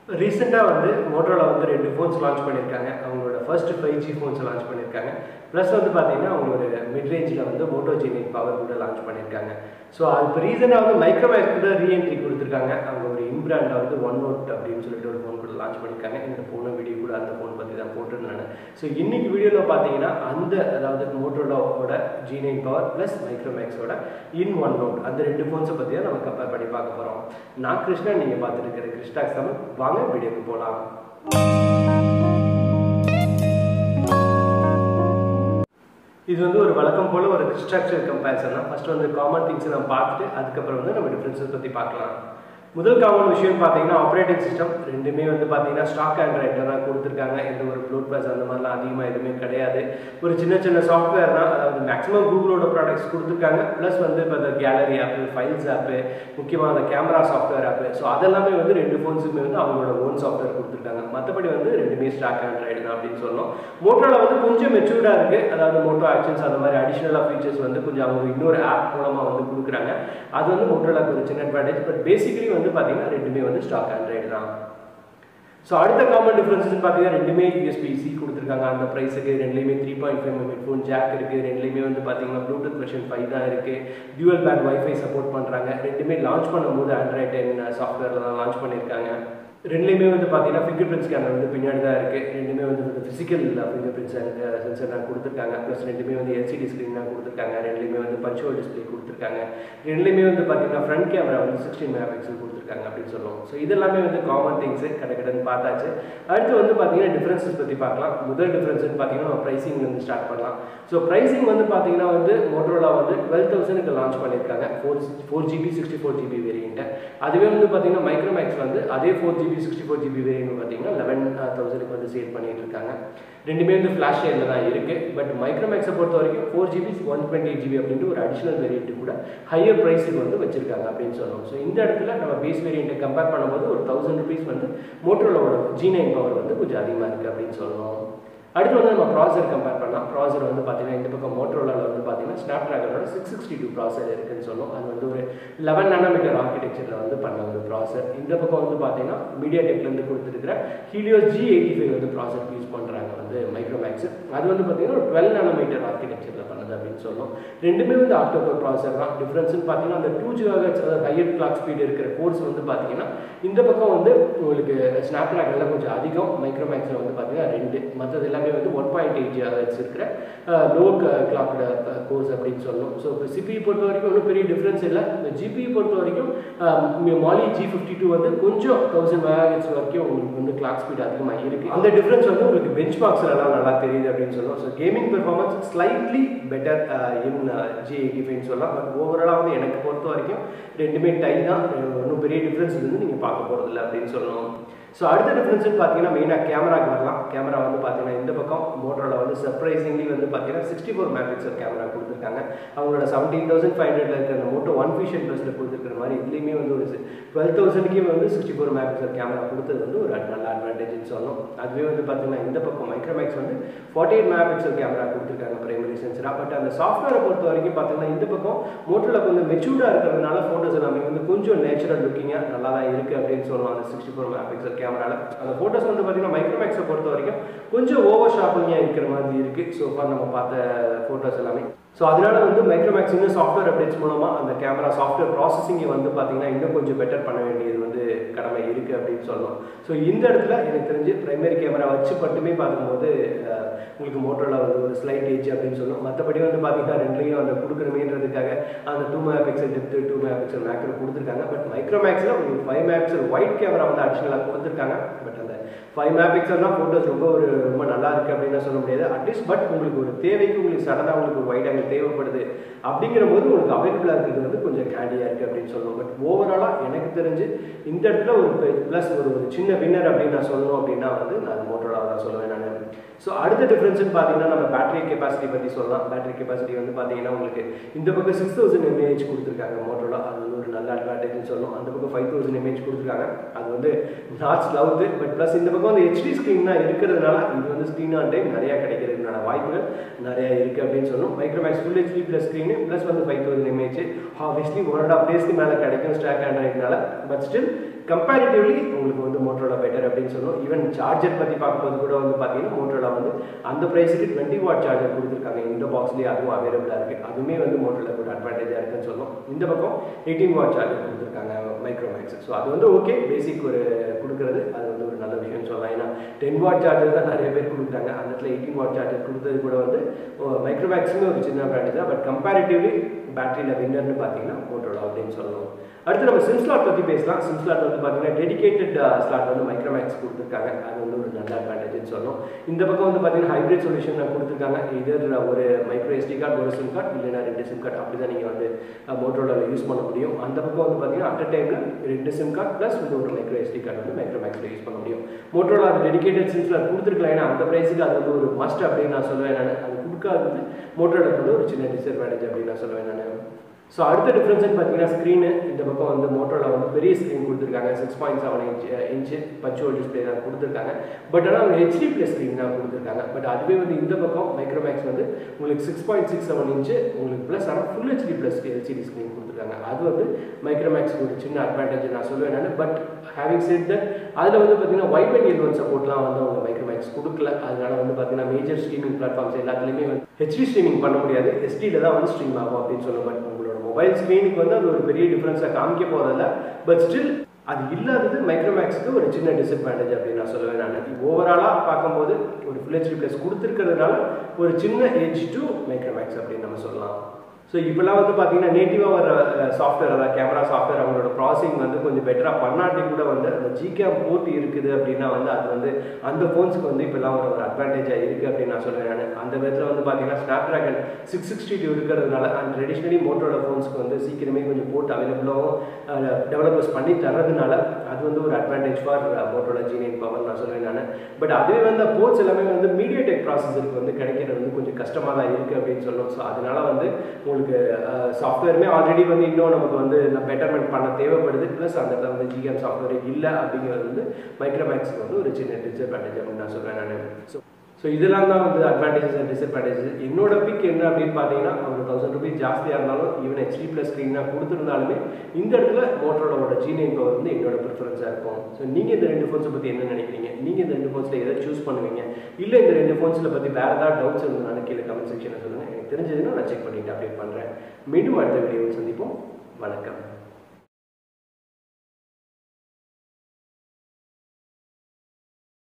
ரீசெண்டாக வந்து மோட்டோவில் வந்து ரெண்டு ஃபோன்ஸ் லான்ச் பண்ணியிருக்காங்க அவங்களோட first five G phones launch பண்ணியிருக்காங்க ப்ளஸ் வந்து பார்த்தீங்கன்னா அவங்களோட மிட் ரேஞ்சில் வந்து மோட்டோ ஜி நைன் பவர் கூட லான்ச் பண்ணியிருக்காங்க ஸோ அது இப்போ ரீசெண்டாக வந்து மைக்ரோமேக்ஸ் கூட ரீஎன்ட்ரி கொடுத்துருக்காங்க அவங்க ஒரு இன்பிராண்டில் வந்து ஒன் நோட் அப்படின்னு சொல்லிட்டு ஒரு ஃபோன் கூட லான்ச் பண்ணியிருக்காங்க இந்த ஃபோனை வீடியோ கூட அந்த ஃபோன் பற்றி தான் போட்டிருந்தாங்க ஸோ இன்னைக்கு வீடியோவில் பார்த்தீங்கன்னா அந்த அதாவது மோட்டோலோட ஜி நைன் பவர் ப்ளஸ் மைக்ரோமேக்ஸோட இன் ஒன் நோட் அந்த ரெண்டு ஃபோன்ஸை பற்றி தான் நம்ம கம்பேர் பண்ணி பார்க்க போகிறோம் நான் கிருஷ்ணா நீங்கள் பார்த்துட்டு இருக்கிற கிருஷ்டாக்ஸ் தமிழ் வாங்க வீடியோக்கு போகலாம் இது வந்து ஒரு வழக்கம் போல் ஒரு ஸ்ட்ரக்சர் கம்பேரிசன் தான் ஃபர்ஸ்ட் வந்து காமன் திங்ஸ் நம்ம பார்த்துட்டு அதுக்கப்புறம் வந்து நம்ம டிஃப்ரென்சஸ் பற்றி பார்க்கலாம் முதல் காமன் விஷயம் பார்த்தீங்கன்னா ஆப்ரேட்டிங் சிஸ்டம் ரெண்டுமே வந்து பார்த்தீங்கன்னா ஸ்டாக் ஆண்ட்ராய்டில் தான் கொடுத்துருக்காங்க எந்த ஒரு ப்ளூட் ப்ளஸ் அந்த மாதிரிலாம் அதிகமாக எதுவுமே கிடையாது ஒரு சின்ன சின்ன சாஃப்ட்வேர் தான் அதாவது மேக்ஸிமம் கூகுளோட ப்ராடக்ட்ஸ் கொடுத்துருக்காங்க ப்ளஸ் வந்து இப்போ இந்த கேலரி ஆப்பு ஃபைல்ஸ் ஆப்பு முக்கியமாக அந்த கேமரா சாஃப்ட்வேர் ஆப்பு ஸோ அதெல்லாமே வந்து ரெண்டு ஃபோன்ஸுமே வந்து அவங்களோட ஓன் சாஃப்ட்வேர் கொடுத்துருக்காங்க மற்றபடி வந்து ரெண்டுமே ஸ்டாக் ஆண்ட்ராய்டு தான் அப்படின்னு சொல்லணும் மோட்டோவில் வந்து கொஞ்சம் மெச்சூர்டாக இருக்குது அதாவது மோட்டோ ஆக்ஷன்ஸ் அந்த மாதிரி அடிஷ்னலாக ஃபீச்சர்ஸ் வந்து கொஞ்சம் அவங்க இன்னொரு ஆப் மூலமாக வந்து கொடுக்குறாங்க அது வந்து மோட்டோலாக்கு ஒரு சின்ன அட்வான்டேஜ் பட் பேசிக்கலி வந்து பார்த்தீங்கன்னா ரெண்டுமே வந்து ஸ்டாக் ஆண்ட்ராய்டு தான் ஸோ அடுத்த காமன் டிஃப்ரென்சஸ் பார்த்தீங்கன்னா ரெண்டுமே யூஎஸ்பி சி கொடுத்துருக்காங்க அந்த ப்ரைஸுக்கு ரெண்டுலேயுமே three point five mm phone jack இருக்குது ரெண்டுலேயுமே வந்து பார்த்தீங்கன்னா ப்ளூடூத் வெர்ஷன் ஃபைவ் தான் இருக்குது டியூவல் பேண்ட் வைஃபை சப்போர்ட் பண்ணுறாங்க ரெண்டுமே லான்ச் பண்ணும்போது ஆண்ட்ராய்ட் டென் சாஃப்ட்வேரில் தான் லான்ச் பண்ணியிருக்காங்க ரெண்டுலேயுமே வந்து பார்த்தீங்கன்னா ஃபிங்கர் பிரிண்ட் ஸ்கேனர் வந்து பின்னாடி தான் இருக்குது ரெண்டுமே வந்து வந்து ஃபிசிக்கல் ஃபிங்கர் பிரிண்ட் சென்சர் தான் கொடுத்துருக்காங்க ப்ளஸ் ரெண்டுமே வந்து எல்சிடி ஸ்க்ரீன் தான் கொடுத்துருக்காங்க ரெண்டுலேயுமே வந்து பஞ்சுவல் டிஸ்பிளே கொடுத்துருக்காங்க ரெண்டுலேயுமே வந்து பார்த்தீங்கன்னா ஃப்ரண்ட் கேமரா வந்து சிக்ஸ்டீன் மெகா பிக்சல் கொடுத்துருக்காங்க அப்படின்னு சொல்லுவோம் ஸோ இதெல்லாமே வந்து காமன் திங்ஸு கடை கடன் பார்த்தாச்சு அடுத்து வந்து பார்த்தீங்கன்னா டிஃப்ரென்சஸ் பற்றி பார்க்கலாம் முதல் டிஃப்ரென்ஸ்னு பார்த்தீங்கன்னா நம்ம ப்ரைஸிங் வந்து ஸ்டார்ட் பண்ணலாம் ஸோ ப்ரைஸிங் வந்து பார்த்தீங்கன்னா வந்து மோட்டோலா வந்து டுவெல் தௌசண்ட்க்கு லான்ச் பண்ணியிருக்காங்க four four GB sixty four GB வேரியண்ட்டு அதுவே வந்து பார்த்தீங்கன்னா மைக்ரோமேக்ஸ் வந்து அதே four GB sixty four GB variant பார்த்தீங்கன்னா லெவன் தௌசண்ட்க்கு வந்து சேல் பண்ணிட்டு இருக்காங்க ரெண்டுமே வந்து ஃப்ளாஷ் ஷேரில் தான் இருக்குது பட் மைக்ரோமேக்ஸை பொறுத்த வரைக்கும் four GB one twenty eight GB அப்படின்ட்டு ஒரு அடிஷனல் வேரியன்ட் கூட ஹையர் ப்ரைஸுக்கு வந்து வச்சிருக்காங்க அப்படின்னு சொல்லணும் ஸோ இந்த இடத்துல நம்ம பேஸ் வேரியண்ட்டை கம்பேர் பண்ணும்போது ஒரு தௌசண்ட் ருபீஸ் வந்து மோட்டரோட ஜி நைன் பவர் வந்து கொஞ்சம் அதிகமாக இருக்குது அப்படின்னு சொல்லணும் அடுத்து வந்து நம்ம ப்ராசர் கம்பேர் பண்ணலாம் ப்ராசர் வந்து பார்த்தீங்கன்னா இந்த பக்கம் மோட்டரோலாவில் வந்து பார்த்தீங்கன்னா ஸ்னாப் ட்ராகனோட சிக்ஸ் சிக்ஸ்டி டூ ப்ராசர் இருக்குன்னு சொல்லும் அது வந்து ஒரு லெவன் நானோமீட்டர் ஆர்கிடெக்சரில் வந்து பண்ண ஒரு ப்ராசர் இந்த பக்கம் வந்து பார்த்தீங்கன்னா மீடியா டெக்லேருந்து கொடுத்துருக்கிற ஹீலியோஸ் ஜி எயிட்டி ஃபைவ் வந்து ப்ராசர் யூஸ் பண்ணுறாங்க வந்து மைக்ரோமேக்ஸ் அது வந்து பார்த்தீங்கன்னா ஒரு டுவெல் நானோமீட்டர் ஆர்கிடெக்சரில் பண்ணுது அப்படின்னு சொல்லும் ரெண்டுமே வந்து ஆக்டோபர் ப்ராசர் தான் டிஃப்ரென்ஸ்னு பார்த்தீங்கன்னா அந்த டூ ஜிகாகட்ஸ் அதாவது ஹையர் கிளாக் ஸ்பீடு இருக்கிற கோர்ஸ் வந்து பார்த்தீங்கன்னா இந்த பக்கம் வந்து உங்களுக்கு ஸ்னாப் ட்ராகனில் கொஞ்சம் அதிகம் மைக்ரோமேக்ஸில் வந்து பார்த்தீங்கன்னா ரெண்டு மற்றது எல்லாமே வந்து ஒன் பாயிண்ட் எயிட் ஜிஹெச் இருக்கிற லோ கிளாக்கோட கோர்ஸ் அப்படின்னு சொல்லணும் ஸோ இப்போ சிபி பொறுத்த வரைக்கும் ஒன்றும் பெரிய டிஃப்ரென்ஸ் இல்லை இந்த ஜிபி பொறுத்த வரைக்கும் மாலி ஜி ஃபிஃப்டி டூ வந்து கொஞ்சம் தௌசண்ட் மெகாஹெட்ஸ் வரைக்கும் உங்களுக்கு வந்து கிளாக் ஸ்பீட் அதிகமாக இருக்குது அந்த டிஃப்ரென்ஸ் வந்து உங்களுக்கு பெஞ்ச் மார்க்ஸ்லாம் நல்லா தெரியுது அப்படின்னு சொல்லணும் so gaming performance slightly better in G eighty ஃபைவ்னு சொல்லலாம் பட் ஓவராலாக வந்து எனக்கு பொறுத்த வரைக்கும் ரெண்டுமே டை தான் ஒன்றும் பெரிய டிஃப்ரென்ஸ் வந்து நீங்கள் பார்க்க போகிறதில்ல அப்படின்னு சொல்லணும் ஸோ அடுத்த டிஃப்ரென்ஸ்னு பார்த்தீங்கன்னா மெயினாக கேமராக்கு வரலாம் கேமரா வந்து பார்த்தீங்கன்னா இந்த பக்கம் மோட்டரோட வந்து சர்ப்ரைசிங்லி வந்து பார்த்தீங்கன்னா சிக்ஸ்டி ஃபோர் மெகாபிக்சல் கேமரா கொடுத்துருக்காங்க அவங்களோட செவன்டீன் தௌசண்ட் ஃபைவ் ஹண்ட்ரட்ல இருக்கிற அந்த மோட்டோ ஒன் ஃபிஷன் ப்ளஸில் கொடுத்துருக்கிற மாதிரி இதுலேயுமே வந்து ஒரு டுவெல் தௌசண்ட்க்கே வந்து சிக்ஸ்டி ஃபோர் மெகாபிக்சல் கேமரா கொடுத்தது வந்து ஒரு நல்ல அட்வான்டேஜ்னு சொல்லணும் அதுவே வந்து பார்த்தீங்கன்னா இந்த பக்கம் மைக்ரோமேக்ஸ் வந்து ஃபார்ட்டி எயிட் மெகாபிக்சல் கேமரா கொடுத்துருக்காங்க பிரைமரி சென்சராக பட் அந்த சாஃப்ட்வேரை பொறுத்த வரைக்கும் பார்த்தீங்கன்னா இந்த பக்கம் மோட்டரில் கொஞ்சம் மெச்சூர்டாக இருக்கிறதுனால ஃபோட்டோஸ் எல்லாமே வந்து கொஞ்சம் நேச்சுரல் லுக்கிங்காக நல்லா தான் இருக்குது அப்படின்னு சொல்லலாம் அந்த சிக்ஸ்டி ஃபோர் மெகாபிக்சல் கேமராவில் அந்த ஃபோட்டோஸ் வந்து பார்த்தீங்கன்னா மைக்ரோமேக்ஸை பொறுத்த வரைக்கும் கொஞ்சம் ஓவர் ஷார்ப்பனிங்காக இருக்கிற மாதிரி இருக்குது ஸோ ஃபார் நம்ம பார்த்த ஃபோட்டோஸ் எல்லாமே ஸோ அதனால வந்து மைக்ரோமேக்ஸ் இன்னும் சாஃப்ட்வேர் அப்டேட்ஸ் மூலமாக அந்த கேமரா சாஃப்ட்வேர் ப்ராசஸிங்கை வந்து பார்த்தீங்கன்னா இன்னும் கொஞ்சம் பெட்டர் பண்ண வேண்டியது வந்து கடமை இருக்குது அப்படின்னு சொல்லணும் ஸோ இந்த இடத்துல எனக்கு தெரிஞ்சு ப்ரைமரி கேமரா வச்சு மட்டுமே பார்க்கும்போது உங்களுக்கு மோட்டரில் வந்து ஒரு ஸ்லைட் ஏஜ் அப்படின்னு சொல்லும் மற்றபடி வந்து பார்த்தீங்கன்னா ரெண்டுலேயும் அந்த கொடுக்கணுமேன்றதுக்காக அந்த two megapixel depth two megapixel macro கொடுத்துருக்காங்க பட் மைக்ரோமேக்ஸில் உங்களுக்கு five megapixel wide camera வந்து அடிஷனலாக கொடுத்துருக்காங்க பட் அந்த ஃபைவ் மெகா பிக்சல்னால் ஃபோட்டோஸ் ரொம்ப ஒரு ரொம்ப நல்லா இருக்குது அப்படின்னு சொல்ல முடியாது அட்லீஸ்ட் பட் உங்களுக்கு ஒரு தேவைக்கு உங்களுக்கு சடனாக உங்களுக்கு ஒரு ஒயிட் ஆங்கிள் தேவைப்படுது அப்படிங்கிற போது உங்களுக்கு அவைலபிளாக இருக்கிறது வந்து கொஞ்சம் ஹேண்டியாக இருக்குது அப்படின்னு சொல்லணும் பட் ஓவராலாக எனக்கு தெரிஞ்சு இந்த இடத்துல ஒரு ப்ளஸ் ஒரு ஒரு சின்ன வின்னர் அப்படின்னு நான் சொல்லணும் அப்படின்னா வந்து நான் மோட்டரோலாக தான் சொல்லுவேன் நான் ஸோ அடுத்த டிஃப்ரென்ஸ்னு பார்த்தீங்கன்னா நம்ம பேட்டரி கெப்பாசிட்டி பற்றி சொல்லலாம் பேட்டரி கெப்பாசிட்டி வந்து பார்த்தீங்கன்னா உங்களுக்கு இந்த பக்கம் சிக்ஸ் தௌசண்ட் எம்ஏஹெச் கொடுத்துருக்காங்க மோட்டரோலா அது வந்து ஒரு நல்ல அட்வான்டேஜ்னு சொல்லணும் அந்த பக்கம் ஃபைவ் தௌசண்ட் எம்ஏஹெச் கொடுத்துருக்காங்க அது வந்து நாட்ஸ் லவுத்து பட் ப்ளஸ் இந்த பக்கம் வந்து ஹெச்டி ஸ்க்ரீன் தான் இருக்கிறதுனால இது வந்து ஸ்க்ரீன் ஆன் டைம் நிறையா கிடைக்கிறதுக்கான வாய்ப்புகள் நிறையா இருக்குது அப்படின்னு சொல்லணும் Micromax full HD plus screen plus வந்து five thousand MAH obviously one and half டேஸ்க்கு மேலே கிடைக்கும் ஸ்டாக் ஆண்ட்ராய்ட்னால பட் ஸ்டில் கம்பேரிட்டிவ்லி உங்களுக்கு வந்து மோட்டரோலா பெட்டர் அப்படின்னு சொல்லணும் ஈவன் சார்ஜர் பற்றி பார்க்கும்போது கூட வந்து பார்த்தீங்கன்னா மோட்டரோலா வந்து அந்த ப்ரைஸுக்கு டுவெண்ட்டி வாட் சார்ஜர் கொடுத்துருக்காங்க இந்த பாக்ஸ்லேயே அதுவும் அவைலபிளாக இருக்குது அதுவுமே வந்து மோட்டரோலா ஒரு அட்வான்டேஜாக இருக்குன்னு சொல்லணும் இந்த பக்கம் எயிட்டீன் வாட் சார்ஜர் கொடுத்துருக்காங்க மைக்ரோமேக்ஸ் ஸோ அது வந்து ஓகே பேசிக் ஒரு கொடுக்குறது அது வந்து ஒரு நல்ல விஷயம்னு சொல்லலாம் ஏன்னா டென் வாட் சார்ஜர் தான் நிறைய பேர் கொடுக்குறாங்க அந்த இடத்துல எயிட்டீன் வாட் சார்ஜர் கொடுத்தது கூட வந்து மைக்ரோமேக்ஸுமே ஒரு சின்ன அட்வான்டேஜ் தான் பட் கம்பேரிட்டிவ்லி பேட்டரியில் வின்னர்னு பார்த்தீங்கன்னா மோட்டரோலா அப்படின்னு சொல்லணும் அடுத்து நம்ம சிம் ஸ்லாட் பற்றி பேசலாம் சிம் ஸ்லாட் வந்து பார்த்தீங்கன்னா டெடிகேட்டட் ஸ்லாட் வந்து மைக்ரோமேக்ஸ் கொடுத்துருக்காங்க அது வந்து ஒரு நல்ல அட்வான்டேஜ்னு சொல்லணும் இந்த பக்கம் வந்து பார்த்தீங்கன்னா ஹைப்ரிட் சொல்யூஷன் கொடுத்துருக்காங்க இதர் ஒரு மைக்ரோ எஸ்டி கார்டு ஒரு சிம் கார்டு இல்லைனா ரெண்டு சிம் கார்டு அப்படி தான் நீங்கள் வந்து மோட்டரோவில் யூஸ் பண்ண முடியும் அந்த பக்கம் வந்து பார்த்தீங்கன்னா அட் டைமில் ரெண்டு சிம் கார்டு ப்ளஸ் வந்து ஒரு மைக்ரோ எஸ்டி கார்டு வந்து மைக்ரோமேக்ஸில் யூஸ் பண்ண முடியும் மோட்டரோவில் அது டெடிகேட்டட் சிம் ஸ்லாட் கொடுத்துருக்கலாம் ஏன்னா அந்த ப்ரைஸுக்கு அது வந்து ஒரு மஸ்ட் அப்படின்னு நான் சொல்லுவேன் நான் அது கொடுக்காதது மோட்டரோவில் வந்து ஒரு சின்ன டிஸ்அட்வான்டேஜ் அப்படின்னு நான் சொல்லுவேன் நான் ஸோ அடுத்த டிஃப்ரென்ஸ்னு பார்த்தீங்கன்னா ஸ்க்ரீனு இந்த பக்கம் வந்து மோட்டோவில் வந்து பெரிய ஸ்க்ரீன் கொடுத்துருக்காங்க six point seven inch inch பச்சுவல் டிஸ்பிளே தான் கொடுத்துருக்காங்க பட் ஆனால் அவங்க ஹெச்டி ப்ளஸ் ஸ்க்ரீன் தான் கொடுத்துருக்காங்க பட் அதுவே வந்து இந்த பக்கம் மைக்ரோமேக்ஸ் வந்து உங்களுக்கு six point six seven inch உங்களுக்கு ப்ளஸ் ஆனால் full HD plus LCD screen கொடுத்துருக்காங்க அது வந்து மைக்ரோமேக்ஸ் ஒரு சின்ன அட்வான்டேஜ் நான் சொல்லுவேன் நான் பட் ஹேவிங் செட் தட் அதில் வந்து பார்த்தீங்கன்னா வைபன் எல் ஒன் சப்போர்ட்லாம் வந்து அவங்க மைக்ரோமேக்ஸ் கொடுக்கல அதனால வந்து பார்த்தீங்கன்னா மேஜர் ஸ்ட்ரீமிங் பிளாட்ஃபார்ம்ஸ் எல்லாத்துலேயுமே வந்து ஹெச்டி ஸ்ட்ரீமிங் பண்ண முடியாது எஸ்டியில் தான் வந்து ஸ்ட்ரீம் ஆகும் அப்படின்னு சொல்ல பட் உங்களோட மொபைல் ஸ்க்ரீனுக்கு வந்து அது ஒரு பெரிய டிஃப்ரென்ஸாக காமிக்க போகிறதில்ல பட் ஸ்டில் அது இல்லாதது மைக்ரோமேக்ஸுக்கு ஒரு சின்ன டிஸ்அட்வான்டேஜ் அப்படின்னு நான் சொல்லுவேன் நான் ஓவராலாக பார்க்கும்போது ஒரு ஃபுல் ஹெச்டி ப்ளஸ் கொடுத்துருக்கிறதுனால ஒரு சின்ன ஏஜ் டு மைக்ரோமேக்ஸ் அப்படின்னு நம்ம சொல்லலாம் ஸோ இப்போல்லாம் வந்து பார்த்தீங்கன்னா நேட்டிவாக வர சாஃப்ட்வேர் அதாவது கேமரா சாஃப்ட்வேர் அவங்களோட ப்ராசஸிங் வந்து கொஞ்சம் பெட்டராக பண்ணாட்டி கூட வந்து அந்த ஜிகேம் போர்ட் இருக்குது அப்படின்னா வந்து அது வந்து அந்த ஃபோன்ஸ்க்கு வந்து இப்போல்லாம் ஒரு ஒரு அட்வான்டேஜாக இருக்குது அப்படின்னு நான் சொல்லுவேன் நான் அந்த விதத்தில் வந்து பார்த்தீங்கன்னா Snapdragon six sixty two இருக்கிறதுனால அண்ட் ட்ரெடிஷ்னலி மோட்டரோட ஃபோன்ஸ்க்கு வந்து சீக்கிரமே கொஞ்சம் போர்ட் அவைலபிளாகவும் டெவலப்பர்ஸ் பண்ணி தரதுனால அது வந்து ஒரு அட்வான்டேஜ் ஃபார் மோட்டரோட ஜீனியன் பவர் நான் சொல்லுவேன் நான் பட் அதுவே வந்து போர்ட்ஸ் எல்லாமே வந்து மீடியா டெக் ப்ராசஸருக்கு வந்து கிடைக்கிறது வந்து கொஞ்சம் கஷ்டமாக தான் இருக்குது அப்படின்னு சொல்லணும் ஸோ அதனால வந்து உங்களுக்கு சாஃப்ட்வேருமே ஆல்ரெடி வந்து இன்னும் நமக்கு வந்து பெட்டர்மெண்ட் பண்ண தேவைப்படுது ப்ளஸ் அந்த இடத்துல வந்து ஜிஎம் சாஃப்ட்வேர் இல்லை அப்படிங்கிறது வந்து மைக்ரோமேக்ஸுக்கு வந்து ஒரு சின்ன டிஸ்அட்வான்டேஜ் அப்படின்னு நான் சொல்வேன் நான் ஸோ ஸோ இதெல்லாம் தான் வந்து அட்வான்டேஜஸ் அண்ட் டிஸ்அட்வான்டேஜஸ் என்னோட பிக் என்ன அப்படின்னு பார்த்தீங்கன்னா ஒரு தௌசண்ட் ருபீஸ் ஜாஸ்தியாக இருந்தாலும் ஈவன் ஹெச்டி ப்ளஸ் ஸ்க்ரீனாக கொடுத்துருந்தாலுமே இந்த இடத்துல மோட்டரோட ஜீனியன் பவர் வந்து என்னோட ப்ரிஃபரன்ஸாக இருக்கும் ஸோ நீங்கள் இந்த ரெண்டு ஃபோன்ஸை பற்றி என்ன நினைக்கிறீங்க நீங்கள் இந்த ரெண்டு ஃபோன்ஸில் எதை சூஸ் பண்ணுவீங்க இல்லை இந்த ரெண்டு ஃபோன்ஸில் பற்றி வேறு ஏதாவது டவுட்ஸ் இருந்ததுனால கீழே கமெண்ட் செக்ஷனில் சொல்லுங்கள் எனக்கு தெரிஞ்சதுன்னா நான் செக் பண்ணிவிட்டு அப்டேட் பண்ணுறேன் மீண்டும் அடுத்த வீடியோவில் சந்திப்போம் வணக்கம்